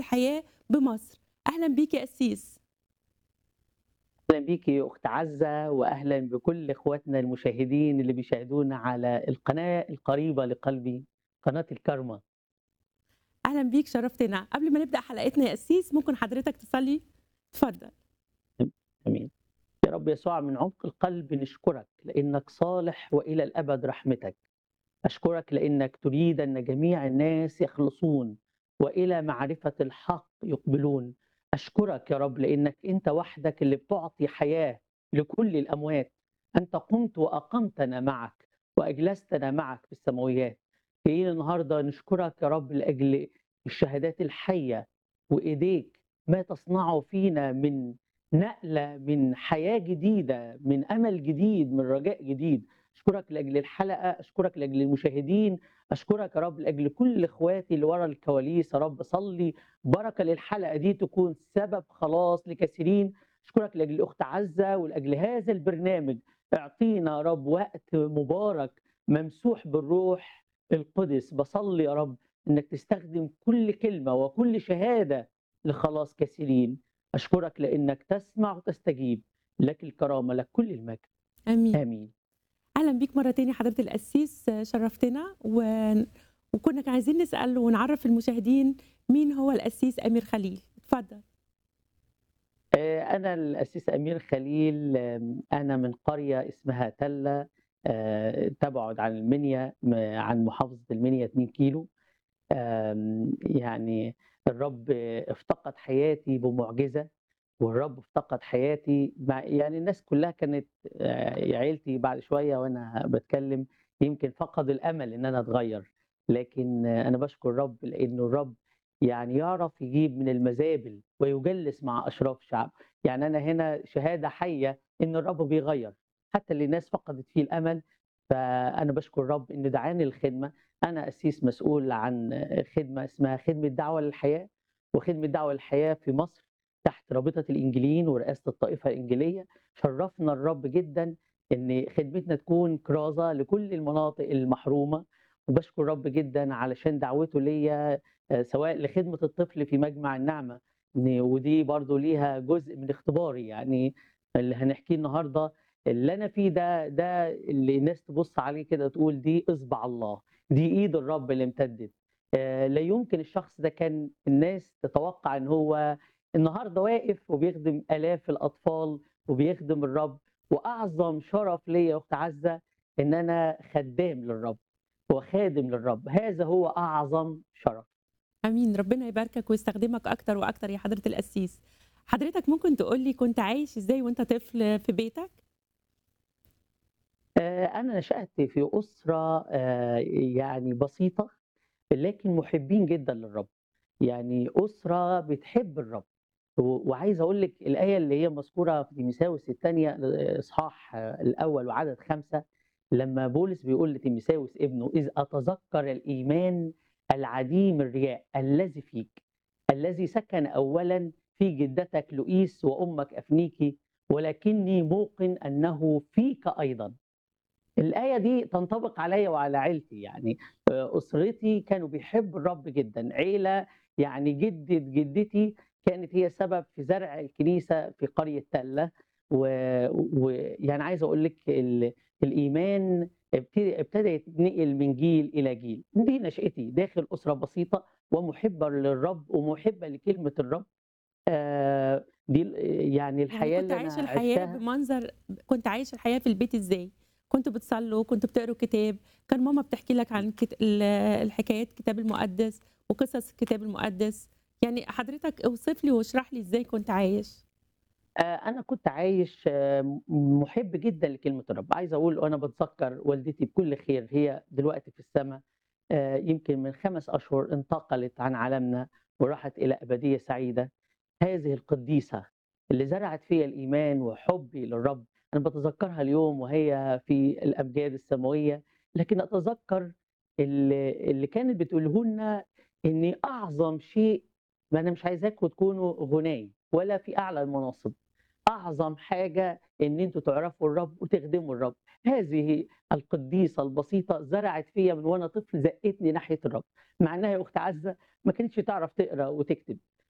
الحياة بمصر أهلا بيك يا قسيس اهلا بيكي يا اخت عزه واهلا بكل اخواتنا المشاهدين اللي بيشاهدونا على القناه القريبه لقلبي قناه الكرمه أهلا بيك شرفتنا قبل ما نبدأ حلقتنا يا قسيس ممكن حضرتك تصلي اتفضل امين يا رب يسوع من عمق القلب نشكرك لانك صالح والى الابد رحمتك اشكرك لانك تريد ان جميع الناس يخلصون والى معرفه الحق يقبلون اشكرك يا رب لانك انت وحدك اللي بتعطي حياه لكل الاموات انت قمت واقمتنا معك واجلستنا معك في السماويات جايين النهارده نشكرك يا رب لاجل الشهادات الحيه وايديك ما تصنعه فينا من نقله من حياه جديده من امل جديد من رجاء جديد اشكرك لاجل الحلقه اشكرك لاجل المشاهدين اشكرك يا رب لاجل كل اخواتي اللي ورا الكواليس يا رب صلي بركه للحلقه دي تكون سبب خلاص لكثيرين اشكرك لاجل اخت عزه ولاجل هذا البرنامج اعطينا يا رب وقت مبارك ممسوح بالروح القدس بصلي يا رب انك تستخدم كل كلمه وكل شهاده لخلاص كثيرين اشكرك لانك تسمع وتستجيب لك الكرامه لك كل المجد آمين امين أهلا بيك مرة تاني حضرة القسيس شرفتنا و... وكنا عايزين نسأل ونعرف المشاهدين مين هو القسيس أمير خليل اتفضل آه، أنا الأسيس أمير خليل آم، أنا من قرية اسمها تلة آه، تبعد عن المنيا م- عن محافظة المنيا 2 كيلو آم، يعني الرب افتقد حياتي بمعجزة والرب افتقد حياتي مع يعني الناس كلها كانت آه، عيلتي بعد شوية وأنا بتكلم يمكن فقد الأمل إن أنا أتغير لكن آه، أنا بشكر الرب لأنه الرب يعني يعرف يجيب من المزابل ويجلس مع أشراف الشعب يعني أنا هنا شهادة حية إن الرب بيغير حتى اللي الناس فقدت فيه الأمل فأنا بشكر الرب إنه دعاني للخدمة أنا أسيس مسؤول عن خدمة اسمها خدمة دعوة للحياة وخدمة دعوة للحياة في مصر تحت رابطة الإنجيليين ورئاسة الطائفة الإنجيلية شرفنا الرب جدا إن خدمتنا تكون كرازة لكل المناطق المحرومة وبشكر الرب جدا علشان دعوته ليا آه، سواء لخدمة الطفل في مجمع النعمة إن- ودي برضو ليها جزء من اختباري يعني اللي هنحكيه النهاردة اللي أنا فيه ده ده اللي الناس تبص عليه كده تقول دي إصبع الله دي إيد الرب اللي امتدت آه، لا يمكن الشخص ده كان الناس تتوقع ان هو النهارده واقف وبيخدم الاف الاطفال وبيخدم الرب واعظم شرف ليا يا اخت عزه ان انا خدام للرب وخادم للرب هذا هو اعظم شرف امين ربنا يباركك ويستخدمك اكتر واكتر يا حضره القسيس حضرتك ممكن تقول لي كنت عايش ازاي وانت طفل في بيتك آه، انا نشات في اسره آه، يعني بسيطه لكن محبين جدا للرب يعني اسره بتحب الرب و- وعايز اقول لك الايه اللي هي مذكوره في تيموثاوس الثانيه اصحاح آه، الاول وعدد خمسه لما بولس بيقول لتيموثاوس ابنه اذ اتذكر الايمان العديم الرياء الذي فيك الذي سكن اولا في جدتك لؤيس وامك افنيكي ولكني موقن انه فيك ايضا الآية دي تنطبق عليا وعلى عيلتي يعني آه، أسرتي كانوا بيحبوا الرب جدا عيلة يعني جدة جدتي كانت هي سبب في زرع الكنيسة في قرية تلة ويعني عايز أقول لك ال- الإيمان ابتدى ابتدى يتنقل من جيل إلى جيل دي نشأتي داخل أسرة بسيطة ومحبة للرب ومحبة لكلمة الرب آه، دي ال- يعني الحياة يعني كنت اللي عايش أنا الحياه عشتها بمنظر كنت عايش الحياه في البيت ازاي كنتوا بتصلوا كنتوا بتقروا كتاب كان ماما بتحكي لك عن كت... ال- الحكايات الكتاب المقدس وقصص الكتاب المقدس يعني حضرتك اوصف لي واشرح لي ازاي كنت عايش آه، أنا كنت عايش آه، محب جدا لكلمة الرب، عايز أقول وأنا بتذكر والدتي بكل خير هي دلوقتي في السماء آه، يمكن من خمس أشهر انتقلت عن عالمنا وراحت إلى أبدية سعيدة. هذه القديسة اللي زرعت فيها الإيمان وحبي للرب، أنا بتذكرها اليوم وهي في الأمجاد السماوية، لكن أتذكر اللي, اللي كانت بتقوله لنا إن أعظم شيء ما أنا مش عايزاكم تكونوا غناي ولا في أعلى المناصب. أعظم حاجة إن أنتم تعرفوا الرب وتخدموا الرب. هذه القديسة البسيطة زرعت فيّا من وأنا طفل زقّتني ناحية الرب، مع إنها يا أخت عزة ما كانتش تعرف تقرا وتكتب،